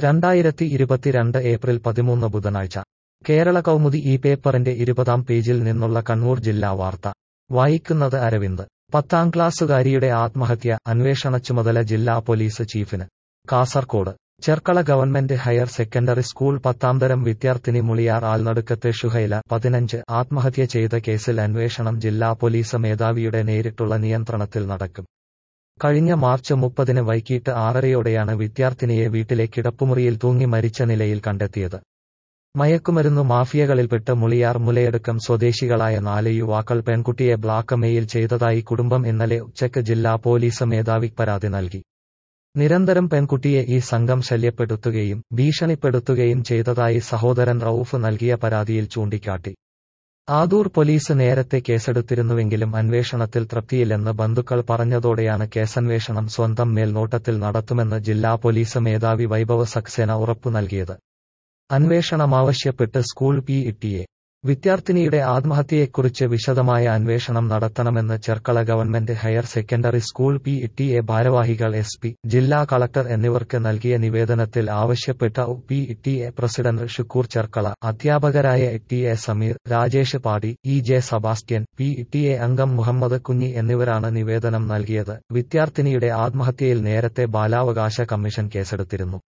രണ്ടായിരത്തി ഇരുപത്തിരണ്ട് ഏപ്രിൽ പതിമൂന്ന് ബുധനാഴ്ച കേരള കൗമുദി ഈ പേപ്പറിന്റെ ഇരുപതാം പേജിൽ നിന്നുള്ള കണ്ണൂർ ജില്ലാ വാർത്ത വായിക്കുന്നത് അരവിന്ദ് പത്താം ക്ലാസ്സുകാരിയുടെ ആത്മഹത്യ അന്വേഷണ ചുമതല ജില്ലാ പോലീസ് ചീഫിന് Kasaragod Cherkala government higher secondary school പത്താംതരം വിദ്യാർത്ഥിനി മുളിയാർ ആൽനടുക്കത്തെ ഷുഹൈല പതിനഞ്ച് ആത്മഹത്യ ചെയ്ത കേസിൽ അന്വേഷണം ജില്ലാ പോലീസ് മേധാവിയുടെ നേരിട്ടുള്ള നിയന്ത്രണത്തിൽ നടക്കും കഴിഞ്ഞ മാർച്ച് മുപ്പതിന് വൈകിട്ട് ആറരയോടെയാണ് വിദ്യാർത്ഥിനിയെ വീട്ടിലെ കിടപ്പുമുറിയിൽ തൂങ്ങി മരിച്ച നിലയിൽ കണ്ടെത്തിയത് മയക്കുമരുന്നു മാഫിയകളിൽപ്പെട്ട് മുളിയാർ മുലയടുക്കം സ്വദേശികളായ നാല് യുവാക്കൾ പെൺകുട്ടിയെ ബ്ലാക്ക് മെയിൽ ചെയ്തതായി കുടുംബം ഇന്നലെ ഉച്ചയ്ക്ക് ജില്ലാ പോലീസ് മേധാവി പരാതി നൽകി നിരന്തരം പെൺകുട്ടിയെ ഈ സംഘം ശല്യപ്പെടുത്തുകയും ഭീഷണിപ്പെടുത്തുകയും ചെയ്തതായി സഹോദരൻ റൌഫ് നൽകിയ പരാതിയിൽ ചൂണ്ടിക്കാട്ടി ആദൂർ പോലീസ് നേരത്തെ കേസെടുത്തിരുന്നുവെങ്കിലും അന്വേഷണത്തിൽ തൃപ്തിയില്ലെന്ന് ബന്ധുക്കൾ പറഞ്ഞതോടെയാണ് കേസന്വേഷണം സ്വന്തം മേൽനോട്ടത്തിൽ നടത്തുമെന്ന് ജില്ലാ പോലീസ് മേധാവി വൈഭവ് സക്സേന ഉറപ്പു നൽകിയത് അന്വേഷണമാവശ്യപ്പെട്ട് സ്കൂൾ പി ഇട്ടിയെ വിദ്യാർത്ഥിനിയുടെ ആത്മഹത്യയെക്കുറിച്ച് വിശദമായ അന്വേഷണം നടത്തണമെന്ന് Cherkala government higher secondary school P T A ഭാരവാഹികൾ എസ് പി ജില്ലാ കളക്ടർ എന്നിവർക്ക് നൽകിയ നിവേദനത്തിൽ ആവശ്യപ്പെട്ട P T A president Shukoor Cherkala അധ്യാപകരായ T A Sameer Rajesh Padi E J Sebastian P T A അംഗം മുഹമ്മദ് കുഞ്ഞി എന്നിവരാണ് നിവേദനം നൽകിയത് വിദ്യാർത്ഥിനിയുടെ ആത്മഹത്യയിൽ നേരത്തെ ബാലാവകാശ കമ്മീഷൻ കേസെടുത്തിരുന്നു